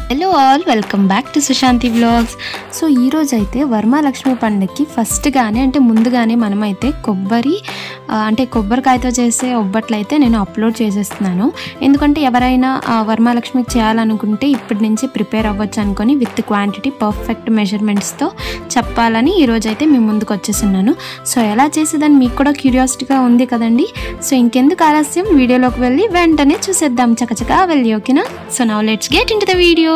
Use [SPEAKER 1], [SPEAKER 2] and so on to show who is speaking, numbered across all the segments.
[SPEAKER 1] hello all welcome back to Sushanti vlogs so ఈరోజు అయితే వరమహాలక్ష్మి పండుగకి ఫస్ట్గానే అంటే ముందుగానే మనమైతే కొబ్బరి ఆ, అంటే కొబ్బరికాయతో చేసే ఒబ్బట్లు అయితే నేను అప్లోడ్ చేసేస్తున్నాను ఎందుకంటే ఎవరైనా ఆ, వరమహాలక్ష్మికి చేయాలనుకుంటే ఇప్పటి నుంచి ప్రిపేర్ అవ్వచ్చు అనుకొని విత్ క్వాంటిటీ పర్ఫెక్ట్ మెజర్మెంట్స్తో చెప్పాలని ఈరోజు అయితే మేము ముందుకు వచ్చేస్తున్నాను సో ఎలా చేసేదని మీకు కూడా క్యూరియాసిటీగా ఉంది కదండి సో ఇంకెందుకు ఆలస్యం వీడియోలోకి వెళ్ళి వెంటనే చూసేద్దాం చకచకా వెళ్ళి ఓకేనా so now let's get into the video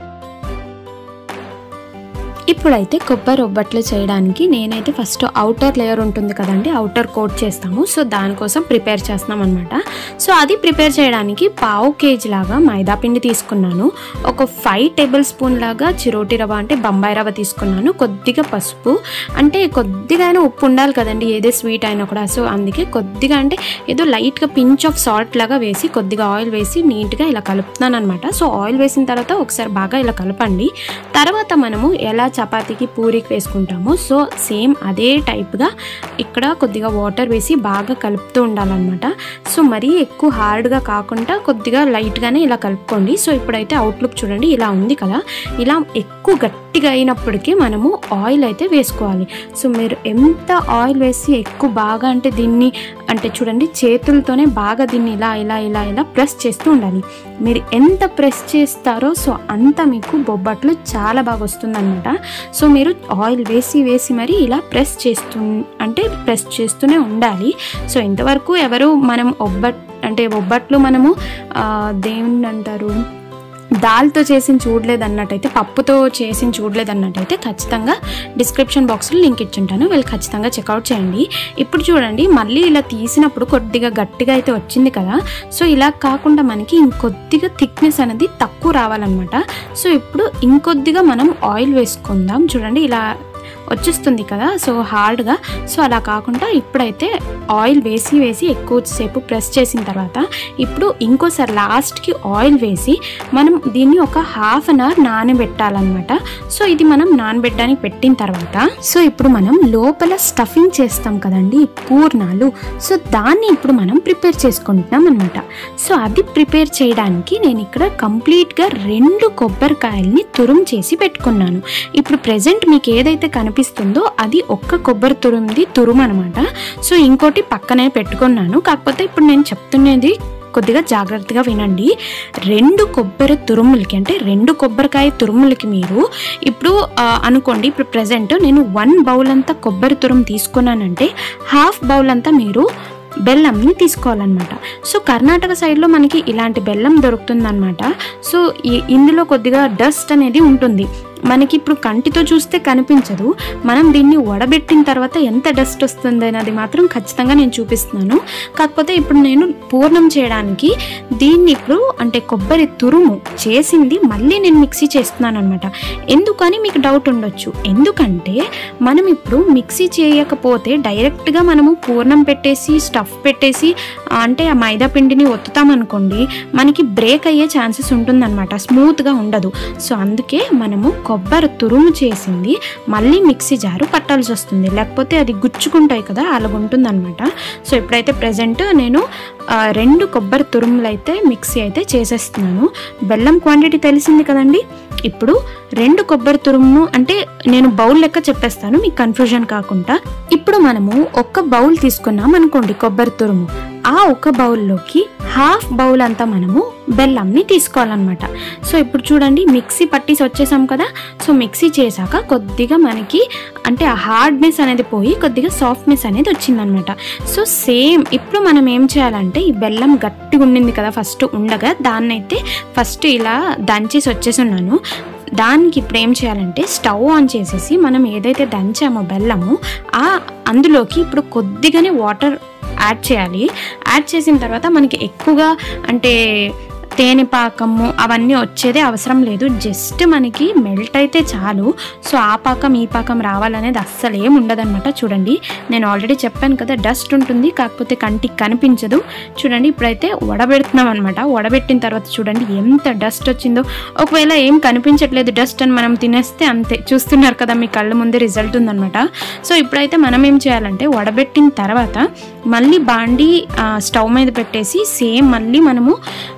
[SPEAKER 1] ఇప్పుడైతే కొబ్బరి ఒబ్బట్లు చేయడానికి నేనైతే ఫస్ట్ అవుటర్ లేయర్ ఉంటుంది కదండి అవుటర్ కోట్ చేస్తాము సో దానికోసం ప్రిపేర్ చేస్తున్నాం అనమాట సో అది ప్రిపేర్ చేయడానికి పావు కేజీ లాగా మైదా పిండి తీసుకున్నాను ఒక ఫైవ్ టేబుల్ స్పూన్ లాగా చిరోటి రవ్వ అంటే బొంబాయి రవ్వ తీసుకున్నాను కొద్దిగా పసుపు అంటే కొద్దిగా అయినా ఉప్పు ఉండాలి కదండి ఏదే స్వీట్ అయినా కూడా సో అందుకే కొద్దిగా అంటే ఏదో లైట్గా పించ్ ఆఫ్ సాల్ట్ లాగా వేసి కొద్దిగా ఆయిల్ వేసి నీట్గా ఇలా కలుపుతున్నాను అనమాట సో ఆయిల్ వేసిన తర్వాత ఒకసారి బాగా ఇలా కలపండి తర్వాత మనము ఎలా చపాతీకి పూరికి వేసుకుంటామో సో సేమ్ అదే టైప్గా ఇక్కడ కొద్దిగా వాటర్ వేసి బాగా కలుపుతూ ఉండాలన్నమాట సో మరీ ఎక్కువ హార్డ్గా కాకుండా కొద్దిగా లైట్గానే ఇలా కలుపుకోండి సో ఇప్పుడైతే అవుట్లుక్ చూడండి ఇలా ఉంది కదా ఇలా ఎక్కువ గట్టిగా అయినప్పటికీ మనము ఆయిల్ అయితే వేసుకోవాలి సో మీరు ఎంత ఆయిల్ వేసి ఎక్కువ బాగా అంటే దీన్ని అంటే చూడండి చేతులతోనే బాగా దీన్ని ఇలా ఇలా ఇలా ఇలా ప్రెస్ చేస్తూ ఉండాలి మీరు ఎంత ప్రెస్ చేస్తారో సో అంత మీకు బొబ్బట్లు చాలా బాగా వస్తుందన్నమాట సో మీరు ఆయిల్ వేసి వేసి మరి ఇలా ప్రెస్ చేస్తూ అంటే ప్రెస్ చేస్తూనే ఉండాలి సో ఇంతవరకు ఎవరు మనం ఒబ్బట్ అంటే ఒబ్బట్లు మనము ఆ, దేన్ని అంటారు దాల్తో చేసి చూడలేదు అన్నట్టయితే పప్పుతో చేసి చూడలేదు అన్నట్టయితే ఖచ్చితంగా డిస్క్రిప్షన్ బాక్స్లో లింక్ ఇచ్చుంటాను వీళ్ళు ఖచ్చితంగా చెక్అవుట్ చేయండి ఇప్పుడు చూడండి మళ్ళీ ఇలా తీసినప్పుడు కొద్దిగా గట్టిగా అయితే వచ్చింది కదా సో ఇలా కాకుండా మనకి ఇంకొద్దిగా థిక్నెస్ అనేది తక్కువ రావాలన్నమాట సో ఇప్పుడు ఇంకొద్దిగా మనం ఆయిల్ వేసుకుందాం చూడండి ఇలా వచ్చేస్తుంది కదా సో హార్డ్గా సో అలా కాకుండా ఇప్పుడైతే ఆయిల్ వేసి వేసి ఎక్కువసేపు ప్రెస్ చేసిన తర్వాత ఇప్పుడు ఇంకోసారి లాస్ట్కి ఆయిల్ వేసి మనం దీన్ని ఒక హాఫ్ అన్ అవర్ నానబెట్టాలన్నమాట సో ఇది మనం నానబెట్టడానికి పెట్టిన తర్వాత సో ఇప్పుడు మనం లోపల స్టఫింగ్ చేస్తాం కదండి పూర్ణాలు సో దాన్ని ఇప్పుడు మనం ప్రిపేర్ చేసుకుంటున్నాం అనమాట సో అది ప్రిపేర్ చేయడానికి నేను ఇక్కడ కంప్లీట్గా రెండు కొబ్బరికాయల్ని తురుము చేసి పెట్టుకున్నాను ఇప్పుడు ప్రెసెంట్ మీకు ఏదైతే కనిపిస్తుందో అది ఒక్క కొబ్బరి తురుముది తురుము అనమాట సో ఇంకోటి పక్కనే పెట్టుకున్నాను కాకపోతే ఇప్పుడు నేను చెప్తున్నది కొద్దిగా జాగ్రత్తగా వినండి రెండు కొబ్బరి తురుములకి అంటే రెండు కొబ్బరికాయ తురుములకి మీరు ఇప్పుడు ఆ, అనుకోండి ఇప్పుడు ప్రజెంట్ నేను వన్ బౌల్ అంతా కొబ్బరి తురుము తీసుకున్నానంటే హాఫ్ బౌల్ అంతా మీరు బెల్లంని తీసుకోవాలన్నమాట సో కర్ణాటక సైడ్లో మనకి ఇలాంటి బెల్లం దొరుకుతుందన్నమాట సో ఈ- ఇందులో కొద్దిగా డస్ట్ అనేది ఉంటుంది మనకి ఇప్పుడు కంటితో చూస్తే కనిపించదు మనం దీన్ని వడబెట్టిన తర్వాత ఎంత డస్ట్ వస్తుంది అనేది మాత్రం ఖచ్చితంగా నేను చూపిస్తున్నాను కాకపోతే ఇప్పుడు నేను పూర్ణం చేయడానికి దీన్ని ఇప్పుడు అంటే కొబ్బరి తురుము చేసింది మళ్ళీ నేను మిక్సీ చేస్తున్నాను అనమాట ఎందుకని మీకు డౌట్ ఉండొచ్చు ఎందుకంటే మనం ఇప్పుడు మిక్సీ చేయకపోతే డైరెక్ట్గా మనము పూర్ణం పెట్టేసి స్టఫ్ పెట్టేసి ఆ, అంటే ఆ మైదా పిండిని ఒత్తుతాం అనుకోండి మనకి బ్రేక్ అయ్యే ఛాన్సెస్ ఉంటుందన్నమాట స్మూత్గా ఉండదు సో అందుకే మనము కొబ్బరి తురుము చేసింది మళ్ళీ మిక్సీ జారు పట్టాల్సి వస్తుంది లేకపోతే అది గుచ్చుకుంటాయి కదా అలాగ ఉంటుందన్నమాట సో ఇప్పుడైతే ప్రజెంట్ నేను ఆ, రెండు కొబ్బరి తురుములు అయితే మిక్సీ అయితే చేసేస్తున్నాను బెల్లం క్వాంటిటీ తెలిసింది కదండి ఇప్పుడు రెండు కొబ్బరి తురుమును అంటే నేను బౌల్ లెక్క చెప్పేస్తాను మీకు కన్ఫ్యూజన్ కాకుండా ఇప్పుడు మనము ఒక్క బౌల్ తీసుకున్నాం అనుకోండి కొబ్బరి తురుము ఆ ఒక బౌల్లోకి హాఫ్ బౌల్ అంతా మనము బెల్లంని తీసుకోవాలన్నమాట సో ఇప్పుడు చూడండి మిక్సీ పట్టేసి వచ్చేసాం కదా సో మిక్సీ చేశాక కొద్దిగా మనకి అంటే ఆ హార్డ్నెస్ అనేది పోయి కొద్దిగా సాఫ్ట్నెస్ అనేది వచ్చిందనమాట సో సేమ్ ఇప్పుడు మనం ఏం చేయాలంటే ఈ బెల్లం గట్టిగా ఉండింది కదా ఫస్ట్ ఉండగా దాన్నైతే ఫస్ట్ ఇలా దంచేసి వచ్చేసి ఉన్నాను దానికి ఇప్పుడు ఏం చేయాలంటే స్టవ్ ఆన్ చేసేసి మనం ఏదైతే దంచామో బెల్లము ఆ అందులోకి ఇప్పుడు కొద్దిగానే వాటర్ యాడ్ చేయాలి యాడ్ చేసిన తర్వాత మనకి ఎక్కువగా అంటే తేనె పాకము అవన్నీ వచ్చేదే అవసరం లేదు జస్ట్ మనకి మెల్ట్ అయితే చాలు సో ఆ పాకం ఈ పాకం రావాలనేది అస్సలు ఏం ఉండదన్నమాట చూడండి నేను ఆల్రెడీ చెప్పాను కదా డస్ట్ ఉంటుంది కాకపోతే కంటికి కనిపించదు చూడండి ఇప్పుడైతే వడబెడుతున్నాం అనమాట వడబెట్టిన తర్వాత చూడండి ఎంత డస్ట్ వచ్చిందో ఒకవేళ ఏం కనిపించట్లేదు డస్ట్ అని మనం తినేస్తే అంతే చూస్తున్నారు కదా మీ కళ్ళ ముందే రిజల్ట్ ఉందన్నమాట సో ఇప్పుడైతే మనం ఏం చేయాలంటే వడబెట్టిన తర్వాత మళ్ళీ బాండి ఆ, స్టవ్ మీద పెట్టేసి సేమ్ మళ్ళీ మనము ఈ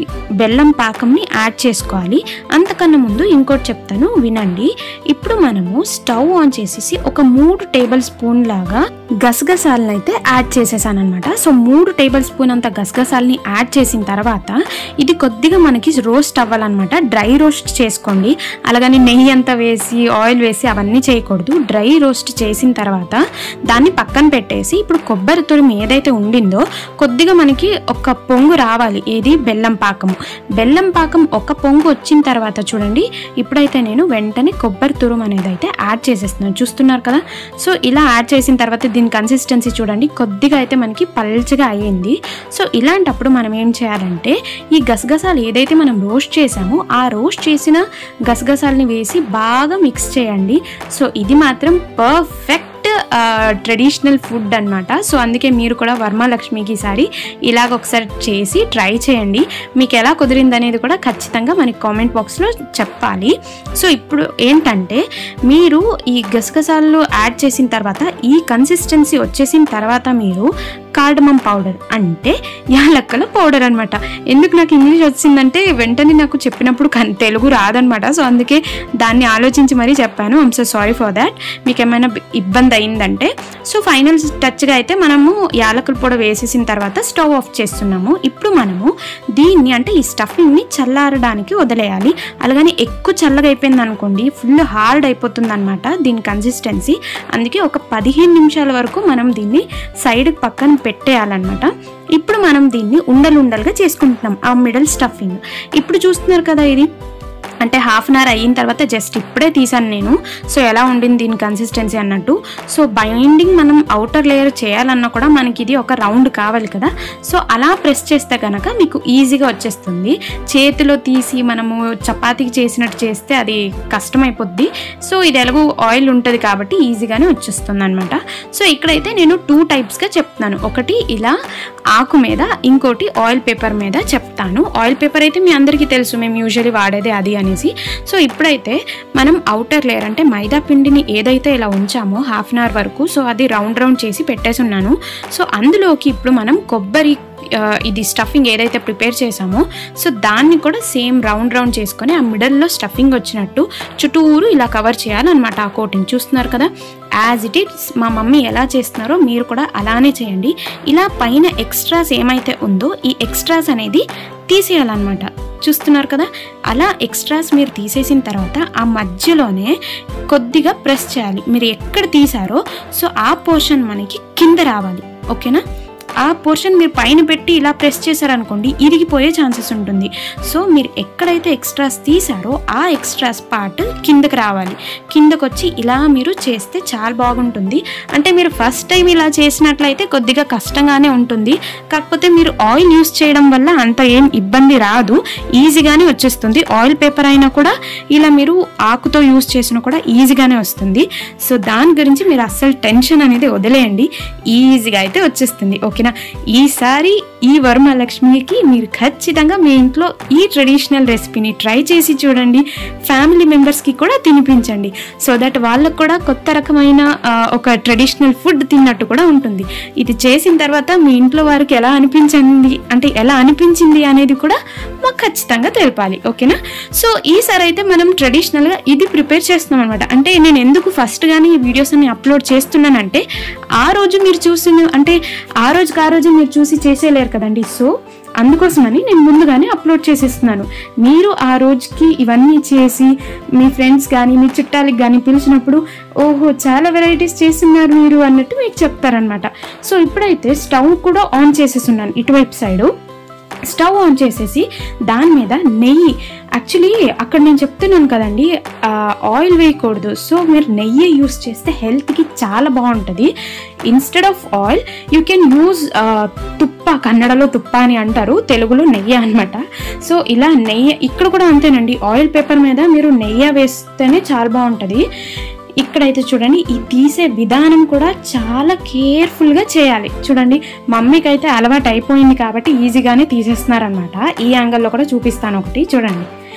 [SPEAKER 1] బెల్లం పాకంని యాడ్ చేసుకోవాలి అంతకన్నా ముందు ఇంకోటి చెప్తాను వినండి ఇప్పుడు మనము స్టవ్ ఆన్ చేసేసి ఒక మూడు టేబుల్ స్పూన్ లాగా గసగసాలను అయితే యాడ్ చేసేసాను అనమాట సో మూడు టేబుల్ స్పూన్ అంత గసగసాలని యాడ్ చేసిన తర్వాత ఇది కొద్దిగా మనకి రోస్ట్ అవ్వాలన్నమాట డ్రై రోస్ట్ చేసుకోండి అలాగని నెయ్యి అంతా వేసి ఆయిల్ వేసి అవన్నీ చేయకూడదు డ్రై రోస్ట్ చేసిన తర్వాత దాన్ని పక్కన పెట్టేసి ఇప్పుడు కొబ్బరి తురుము ఏదైతే ఉండిందో కొద్దిగా మనకి ఒక పొంగు రావాలి ఏది బెల్లం పాకము బెల్లం పాకం ఒక పొంగు వచ్చిన తర్వాత చూడండి ఇప్పుడైతే నేను వెంటనే కొబ్బరి తురుము అనేది అయితే యాడ్ చేసేస్తున్నాను చూస్తున్నారు కదా సో ఇలా యాడ్ చేసిన తర్వాత దీని కన్సిస్టెన్సీ చూడండి కొద్దిగా అయితే మనకి పల్చగా అయ్యింది సో ఇలాంటప్పుడు మనం ఏం చేయాలంటే ఈ గసగసాలు ఏదైతే మనం రోస్ట్ చేసామో ఆ రోస్ట్ చేసిన గసగసాలని వేసి బాగా మిక్స్ చేయండి సో ఇది మాత్రం పర్ఫెక్ట్ ట్రెడిషనల్ ఫుడ్ అన్నమాట సో అందుకే మీరు కూడా వర్మలక్ష్మికి ఈసారి ఇలాగ ఒకసారి చేసి ట్రై చేయండి మీకు ఎలా కుదిరింది అనేది కూడా ఖచ్చితంగా మనకి కామెంట్ బాక్స్లో చెప్పాలి సో ఇప్పుడు ఏంటంటే మీరు ఈ గసగసాలు యాడ్ చేసిన తర్వాత ఈ కన్సిస్టెన్సీ వచ్చేసిన తర్వాత మీరు కార్డమం పౌడర్ అంటే యాలక్కల పౌడర్ అనమాట ఎందుకు నాకు ఇంగ్లీష్ వచ్చిందంటే వెంటనే నాకు చెప్పినప్పుడు కన్- తెలుగు రాదనమాట సో అందుకే దాన్ని ఆలోచించి మరీ చెప్పాను I'm so sorry for that మీకు ఏమైనా బి- ఇబ్బంది అయిందంటే సో ఫైనల్ టచ్గా అయితే మనము యాలకుల పొడి వేసేసిన తర్వాత స్టవ్ ఆఫ్ చేస్తున్నాము ఇప్పుడు మనము దీన్ని అంటే ఈ స్టఫింగ్ని చల్లారడానికి వదిలేయాలి అలాగని ఎక్కువ చల్లగా అయిపోయింది అనుకోండి ఫుల్ హార్డ్ అయిపోతుంది అనమాట దీని కన్సిస్టెన్సీ అందుకే ఒక పదిహేను నిమిషాల వరకు మనం దీన్ని సైడ్ పక్కన పెట్టేయాలన్నమాట ఇప్పుడు మనం దీన్ని ఉండలు ఉండలుగా చేసుకుంటున్నాం ఆ మిడల్ స్టఫింగ్ ఇప్పుడు చూస్తున్నారు కదా ఇది అంటే హాఫ్ అన్ అవర్ అయిన తర్వాత జస్ట్ ఇప్పుడే తీసాను నేను సో ఎలా ఉండింది దీని కన్సిస్టెన్సీ అన్నట్టు సో బైండింగ్ మనం అవుటర్ లేయర్ చేయాలన్నా కూడా మనకి ఇది ఒక రౌండ్ కావాలి కదా సో అలా ప్రెస్ చేస్తే కనుక మీకు ఈజీగా వచ్చేస్తుంది చేతిలో తీసి మనము చపాతీకి చేసినట్టు చేస్తే అది కష్టమైపోద్ది సో ఇది ఎలాగో ఆయిల్ ఉంటుంది కాబట్టి ఈజీగానే వచ్చేస్తుంది అనమాట సో ఇక్కడైతే నేను టూ టైప్స్గా చెప్తున్నాను ఒకటి ఇలా ఆకు మీద ఇంకోటి ఆయిల్ పేపర్ మీద చెప్తాను ఆయిల్ పేపర్ అయితే మీ అందరికీ తెలుసు మేము యూజువలీ వాడేది అది అనేసి సో ఇప్పుడైతే మనం అవుటర్ లేయర్ అంటే మైదా పిండిని ఏదైతే ఇలా ఉంచామో హాఫ్ అన్ అవర్ వరకు సో అది రౌండ్ రౌండ్ చేసి పెట్టేసి ఉన్నాను సో అందులోకి ఇప్పుడు మనం కొబ్బరి ఆ, ఇది స్టఫింగ్ ఏదైతే ప్రిపేర్ చేసామో సో దాన్ని కూడా సేమ్ రౌండ్ రౌండ్ చేసుకొని ఆ మిడల్లో స్టఫింగ్ వచ్చినట్టు చుట్టూరు ఇలా కవర్ చేయాలన్నమాట ఆ కోటింగ్ చూస్తున్నారు కదా యాజ్ ఇట్ ఇట్స్ మా మమ్మీ ఎలా చేస్తున్నారో మీరు కూడా అలానే చేయండి ఇలా పైన ఎక్స్ట్రాస్ ఏమైతే ఉందో ఈ ఎక్స్ట్రాస్ అనేది తీసేయాలన్నమాట చూస్తున్నారు కదా అలా ఎక్స్ట్రాస్ మీరు తీసేసిన తర్వాత ఆ మధ్యలోనే కొద్దిగా ప్రెస్ చేయాలి మీరు ఎక్కడ తీసారో సో ఆ పోర్షన్ మనకి కింద రావాలి ఓకేనా ఆ పోర్షన్ మీరు పైన పెట్టి ఇలా ప్రెస్ చేశారనుకోండి ఇరిగిపోయే ఛాన్సెస్ ఉంటుంది సో మీరు ఎక్కడైతే ఎక్స్ట్రాస్ తీసారో ఆ ఎక్స్ట్రాస్ పార్ట్ కిందకి రావాలి కిందకు వచ్చి ఇలా మీరు చేస్తే చాలా బాగుంటుంది అంటే మీరు ఫస్ట్ టైం ఇలా చేసినట్లయితే కొద్దిగా కష్టంగానే ఉంటుంది కాకపోతే మీరు ఆయిల్ యూస్ చేయడం వల్ల అంత ఏం ఇబ్బంది రాదు ఈజీగానే వచ్చేస్తుంది ఆయిల్ పేపర్ అయినా కూడా ఇలా మీరు ఆకుతో యూస్ చేసినా కూడా ఈజీగానే వస్తుంది సో దాని గురించి మీరు అస్సలు టెన్షన్ అనేది వదిలేయండి ఈజీగా అయితే వచ్చేస్తుంది ఓకేనా ఈసారి ఈ వరమహాలక్ష్మికి మీరు ఖచ్చితంగా మీ ఇంట్లో ఈ ట్రెడిషనల్ రెసిపీని ట్రై చేసి చూడండి ఫ్యామిలీ మెంబర్స్కి కూడా తినిపించండి సో దట్ వాళ్ళకు కూడా కొత్త రకమైన ఆ, ఒక ట్రెడిషనల్ ఫుడ్ తిన్నట్టు కూడా ఉంటుంది ఇది చేసిన తర్వాత మీ ఇంట్లో వారికి ఎలా అనిపించింది అంటే ఎలా అనిపించింది అనేది కూడా మాకు ఖచ్చితంగా తెలపాలి ఓకేనా సో ఈసారి అయితే మనం ట్రెడిషనల్గా ఇది ప్రిపేర్ చేస్తున్నాం అనమాట అంటే నేను ఎందుకు ఫస్ట్ కానీ ఈ వీడియోస్ అన్ని అప్లోడ్ చేస్తున్నానంటే ఆ రోజు మీరు చూసిన అంటే ఆ రోజుకి ఆ రోజు మీరు చూసి చేసేయలేరు కదండి సో అందుకోసమని నేను ముందుగానే అప్లోడ్ చేసేస్తున్నాను మీరు ఆ రోజుకి ఇవన్నీ చేసి మీ ఫ్రెండ్స్ కానీ మీ చుట్టాలకి కానీ పిలిచినప్పుడు ఓహో చాలా వెరైటీస్ చేస్తున్నారు మీరు అన్నట్టు మీకు చెప్తారనమాట సో ఇప్పుడైతే స్టవ్ కూడా ఆన్ చేసేస్తున్నాను ఇటువైపు సైడు స్టవ్ ఆన్ చేసేసి దాని మీద నెయ్యి యాక్చువల్లీ అక్కడ నేను చెప్తున్నాను కదండి ఆ, ఆయిల్ వేయకూడదు సో మీరు నెయ్యి యూస్ చేస్తే హెల్త్కి చాలా బాగుంటుంది instead of oil you can use తుప్ప కన్నడలో తుప్ప అని అంటారు తెలుగులో నెయ్యి అనమాట సో ఇలా నెయ్యి ఇక్కడ కూడా అంతేనండి ఆయిల్ పేపర్ మీద మీరు నెయ్యి వేస్తేనే చాలా బాగుంటుంది ఇక్కడైతే చూడండి ఈ తీసే విధానం కూడా చాలా కేర్ఫుల్గా చేయాలి చూడండి మమ్మీకి అయితే అలవాటు అయిపోయింది కాబట్టి ఈజీగానే తీసేస్తున్నారనమాట ఈ యాంగిల్లో కూడా చూపిస్తాను ఒకటి చూడండి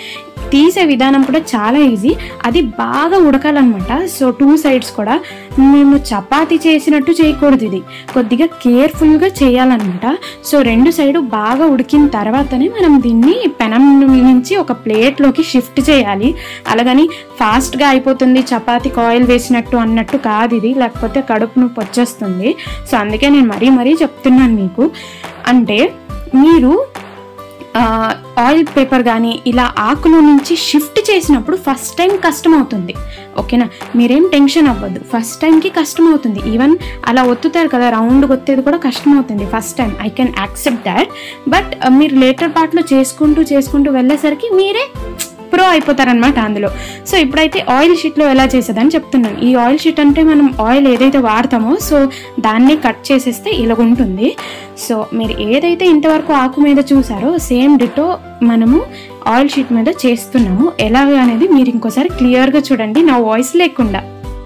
[SPEAKER 1] తీసే విధానం కూడా చాలా ఈజీ అది బాగా ఉడకాలన్నమాట సో టూ సైడ్స్ కూడా మేము చపాతీ చేసినట్టు చేయకూడదు ఇది కొద్దిగా కేర్ఫుల్గా చేయాలన్నమాట సో రెండు సైడు బాగా ఉడికిన తర్వాతనే మనం దీన్ని పెనం నుంచి ఒక ప్లేట్లోకి షిఫ్ట్ చేయాలి అలాగని ఫాస్ట్గా అయిపోతుంది చపాతీకి ఆయిల్ వేసినట్టు అన్నట్టు కాదు ఇది లేకపోతే కడుపు నొప్పి వచ్చేస్తుంది సో అందుకే నేను మరీ మరీ చెప్తున్నాను మీకు అంటే మీరు ఆ, ఆయిల్ పేపర్ కానీ ఇలా ఆకులో నుంచి షిఫ్ట్ చేసినప్పుడు ఫస్ట్ టైం కష్టం అవుతుంది ఓకేనా మీరేం టెన్షన్ అవ్వద్దు ఫస్ట్ టైంకి కష్టం అవుతుంది ఈవెన్ అలా ఒత్తుతారు కదా రౌండ్ ఒత్తేది కూడా కష్టం అవుతుంది first time I can accept that but మీరు లేటర్ పార్ట్లో చేసుకుంటూ చేసుకుంటూ వెళ్ళేసరికి మీరే ప్రో అయిపోతారనమాట అందులో సో ఇప్పుడైతే ఆయిల్ షీట్లో ఎలా చేసేదని చెప్తున్నాను ఈ ఆయిల్ షీట్ అంటే మనం ఆయిల్ ఏదైతే వాడతామో సో దాన్ని కట్ చేసేస్తే ఇలాగ ఉంటుంది సో మీరు ఏదైతే ఇంతవరకు ఆకు మీద చూసారో సేమ్ డిటో మనము ఆయిల్ షీట్ మీద చేస్తున్నాము ఎలాగ అనేది మీరు ఇంకోసారి క్లియర్గా చూడండి నా వాయిస్ లేకుండా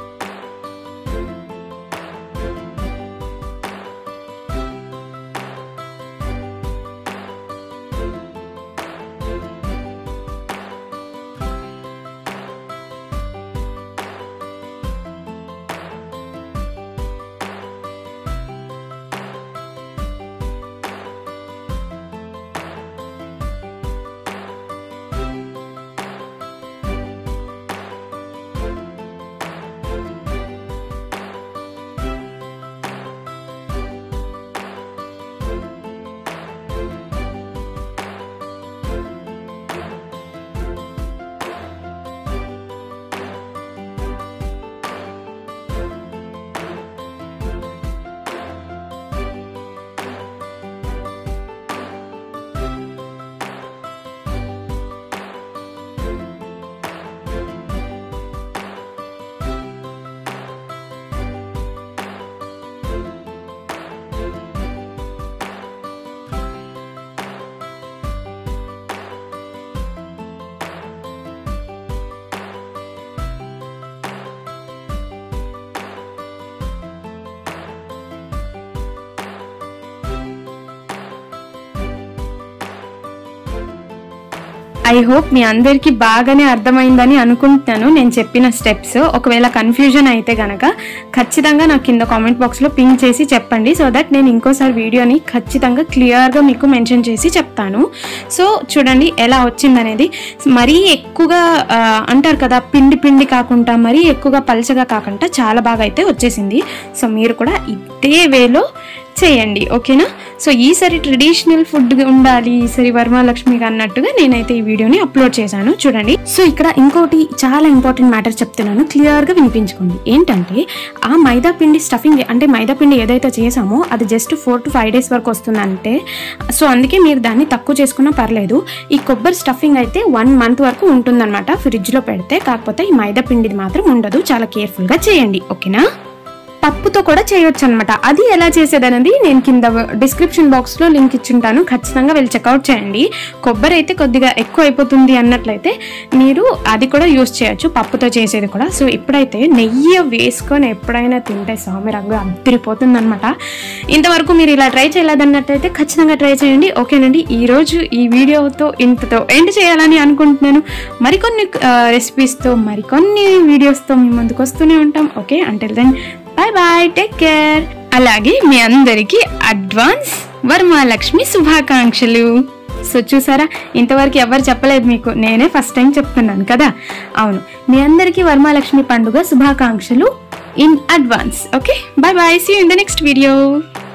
[SPEAKER 1] ఐ హోప్ మీ అందరికీ బాగానే అర్థమైందని అనుకుంటున్నాను నేను చెప్పిన స్టెప్స్ ఒకవేళ కన్ఫ్యూజన్ అయితే గనక ఖచ్చితంగా నాకు కింద కామెంట్ బాక్స్లో పింక్ చేసి చెప్పండి సో దట్ నేను ఇంకోసారి వీడియోని ఖచ్చితంగా క్లియర్గా మీకు మెన్షన్ చేసి చెప్తాను సో చూడండి ఎలా వచ్చిందనేది మరీ ఎక్కువగా ఆ, అంటారు కదా పిండి పిండి కాకుండా మరీ ఎక్కువగా పలచగా కాకుండా చాలా బాగా అయితే వచ్చేసింది సో మీరు కూడా ఇదే వేలో చేయండి ఓకేనా సో ఈసారి ట్రెడిషనల్ ఫుడ్ ఉండాలి ఈసారి వరమహాలక్ష్మికి అన్నట్టుగా నేనైతే ఈ వీడియోని అప్లోడ్ చేశాను చూడండి సో ఇక్కడ ఇంకోటి చాలా ఇంపార్టెంట్ మ్యాటర్ చెప్తున్నాను క్లియర్గా వినిపించుకోండి ఏంటంటే ఆ మైదా పిండి స్టఫింగ్ అంటే మైదా పిండి ఏదైతే చేసామో అది just four to five days వరకు వస్తుందంటే సో అందుకే మీరు దాన్ని తక్కువ చేసుకున్నా పర్లేదు ఈ కొబ్బరి స్టఫింగ్ అయితే వన్ మంత్ వరకు ఉంటుందన్నమాట ఫ్రిడ్జ్లో పెడితే కాకపోతే ఈ మైదా పిండిది మాత్రం ఉండదు చాలా కేర్ఫుల్గా చేయండి ఓకేనా పప్పుతో కూడా చేయొచ్చు అనమాట అది ఎలా చేసేదనేది నేను కింద డిస్క్రిప్షన్ బాక్స్లో లింక్ ఇచ్చుంటాను ఖచ్చితంగా వెళ్ళి చెక్అవుట్ చేయండి కొబ్బరి అయితే కొద్దిగా ఎక్కువ అయిపోతుంది అన్నట్లయితే మీరు అది కూడా యూస్ చేయొచ్చు పప్పుతో చేసేది కూడా సో ఇప్పుడైతే నెయ్యి వేసుకొని ఎప్పుడైనా తింటే స్వామి రంగు అద్దరిపోతుంది అనమాట ఇంతవరకు మీరు ఇలా ట్రై చేయలేదన్నట్లయితే ఖచ్చితంగా ట్రై చేయండి ఓకేనండి ఈరోజు ఈ వీడియోతో ఇంతతో ఎండ్ చేయాలని అనుకుంటున్నాను మరికొన్ని రెసిపీస్తో మరికొన్ని వీడియోస్తో మీ ముందుకు వస్తూనే ఉంటాం okay until then bye bye take care అలాగే మీ అందరికీ అడ్వాన్స్ వరమహాలక్ష్మి శుభాకాంక్షలు సో చూసారా ఇంతవరకు ఎవరు చెప్పలేదు మీకు నేనే ఫస్ట్ టైం చెప్తున్నాను కదా అవును మీ అందరికీ వరమహాలక్ష్మి పండుగ శుభాకాంక్షలు in advance okay bye bye see in the next video